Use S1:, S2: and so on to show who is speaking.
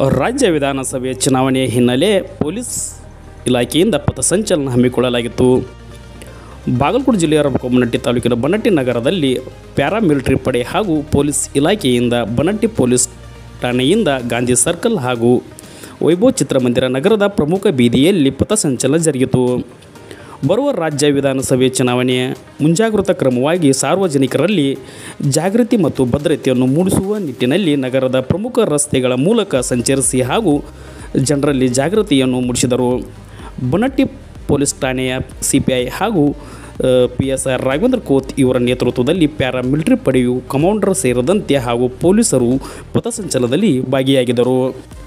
S1: ರಾಜ್ಯ ವಿಧಾನಸಭೆ ಚುನಾವಣೆ ಹಿನ್ನೆಲೆ ಪೊಲೀಸ್ ಇಲಾಖೆಯಿಂದ ಪಥಸಂಚಲನ ಹಮ್ಮಿಕೊಳ್ಳಲಾಗಿತ್ತು ಬಾಗಲಕೋಟೆ ಜಿಲ್ಲೆಯ ಬೊಮ್ಮನಟ್ಟಿ ತಾಲೂಕಿನ ಬನ್ನಟ್ಟಿ ನಗರದಲ್ಲಿ ಪ್ಯಾರಾಮಿಲಿಟರಿ ಪಡೆ ಹಾಗೂ ಪೊಲೀಸ್ ಇಲಾಖೆಯಿಂದ ಬನ್ನಟ್ಟಿ ಪೊಲೀಸ್ ಠಾಣೆಯಿಂದ ಗಾಂಧಿ ಸರ್ಕಲ್ ಹಾಗೂ ವೈಭವ್ ಚಿತ್ರಮಂದಿರ ನಗರದ ಪ್ರಮುಖ ಬೀದಿಯಲ್ಲಿ ಪಥಸಂಚಲನ ಜರುಗಿತು ಬರುವ ರಾಜ್ಯ ವಿಧಾನಸಭೆ ಚುನಾವಣೆಯ ಮುಂಜಾಗೃತಾ ಕ್ರಮವಾಗಿ ಸಾರ್ವಜನಿಕರಲ್ಲಿ ಜಾಗೃತಿ ಮತ್ತು ಭದ್ರತೆಯನ್ನು ಮೂಡಿಸುವ ನಿಟ್ಟಿನಲ್ಲಿ ನಗರದ ಪ್ರಮುಖ ರಸ್ತೆಗಳ ಮೂಲಕ ಸಂಚರಿಸಿ ಹಾಗೂ ಜನರಲ್ಲಿ ಜಾಗೃತಿಯನ್ನು ಮೂಡಿಸಿದರು ಬನಟ್ಟಿ ಪೊಲೀಸ್ ಠಾಣೆಯ ಸಿ ಪಿ ಐ ಹಾಗೂ ಪಿ ಎಸ್ ಆರ್ ರಾಘವೇಂದ್ರ ಕೋತ್ ಇವರ ನೇತೃತ್ವದಲ್ಲಿ ಪ್ಯಾರಾಮಿಲಿಟರಿ ಪಡೆಯು ಕಮಾಂಡರ್ ಸೇರಿದಂತೆ ಹಾಗೂ ಪೊಲೀಸರು ಪಥಸಂಚಲನದಲ್ಲಿ ಭಾಗಿಯಾಗಿದ್ದರು